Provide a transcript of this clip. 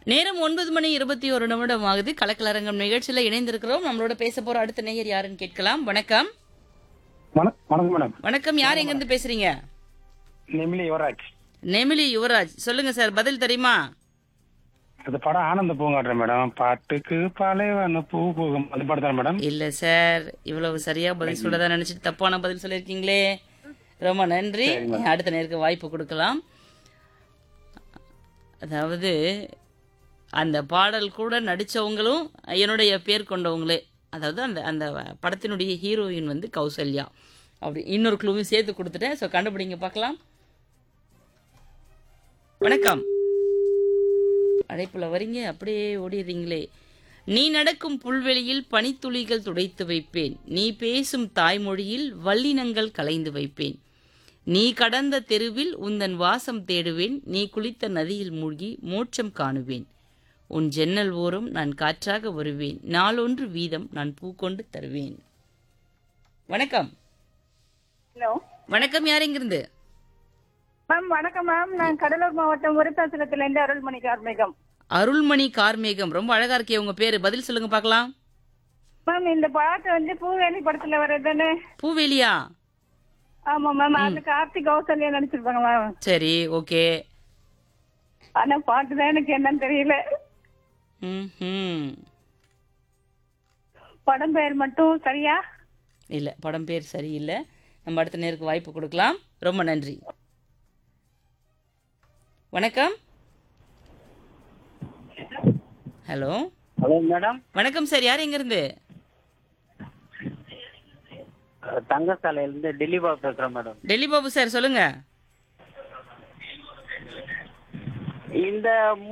நேரம் ஒன்பது மணி இருபத்தி ஒரு நிமிடம் ஆகுது கலக்கலரங்கம் நிகழ்ச்சியில இணைந்திருக்கிறோம் நம்மளோட பேச போற அடுத்த நேயர் யாருன்னு கேட்கலாம் வணக்கம் வணக்- வணக்கம் மேடம் வணக்கம் யார் எங்க இருந்து பேசுறீங்க நெமிலி யுவராஜ் நெமிலி யுவராஜ் சொல்லுங்க சார் பதில் தெரியுமா அது படம் ஆனந்த பூங்காட்டுற மேடம் பாட்டுக்கு பாலைவன பூ போகும் அது படம் தானே மேடம் இல்ல சார் இவ்வளவு சரியா பதில் சொல்லதா நினைச்சிட்டு தப்பான பதில் சொல்லிருக்கீங்களே ரொம்ப நன்றி அடுத்த நேருக்கு வாய்ப்பு கொடுக்கலாம் அதாவது அந்த பாடல் கூட நடிச்சவங்களும் என்னுடைய பேர் கொண்டவங்களே அதாவது அந்த அந்த படத்தினுடைய ஹீரோயின் வந்து கௌசல்யா அப்படி இன்னொரு க்ளூவையும் சேர்த்து கொடுத்துட்டேன் ஸோ கண்டுபிடிங்க பார்க்கலாம் வணக்கம் அழைப்புல வரீங்க அப்படியே ஓடிடுறீங்களே நீ நடக்கும் புல்வெளியில் பனித்துளிகள் துடைத்து வைப்பேன் நீ பேசும் தாய்மொழியில் வல்லினங்கள் கலைந்து வைப்பேன் நீ கடந்த தெருவில் உந்தன் வாசம் தேடுவேன் நீ குளித்த நதியில் மூழ்கி மோட்சம் காணுவேன் உன் ஜன்னல் ஓரம் நான் காற்றாக வருவேன் நாளொன்று வீதம் நான் பூ கொண்டு தருவேன் வணக்கம் ஹலோ வணக்கம் யார் எங்கிருந்து மேம் வணக்கம் மேம் நான் கடலூர் மாவட்டம் விருத்தாசலத்துல இருந்து அருள்மணி கார்மேகம் அருள்மணி கார்மேகம் ரொம்ப அழகா இருக்கே உங்க பேரு பதில் சொல்லுங்க பார்க்கலாம் மேம் இந்த பாட்டு வந்து பூவேலி படத்துல வர்றதுன்னு பூவேலியா ஆமா மேம் அது கார்த்திக் கௌசல்யா நடிச்சிருப்பாங்க மேம் சரி ஓகே ஆனா பாட்டு தான் எனக்கு என்னன்னு தெரியல ம் படம் பெயர் மட்டும் சரியா இல்லை படம் பேர் சரியில்லை நம்ம அடுத்த நேருக்கு வாய்ப்பு கொடுக்கலாம் ரொம்ப நன்றி வணக்கம் ஹலோ ஹலோ மேடம் வணக்கம் சார் யார் எங்கேருந்து தங்கசாலையிலேருந்து டெல்லி பாபு பேசுகிறேன் மேடம் டெல்லி பாபு சார் சொல்லுங்க இந்த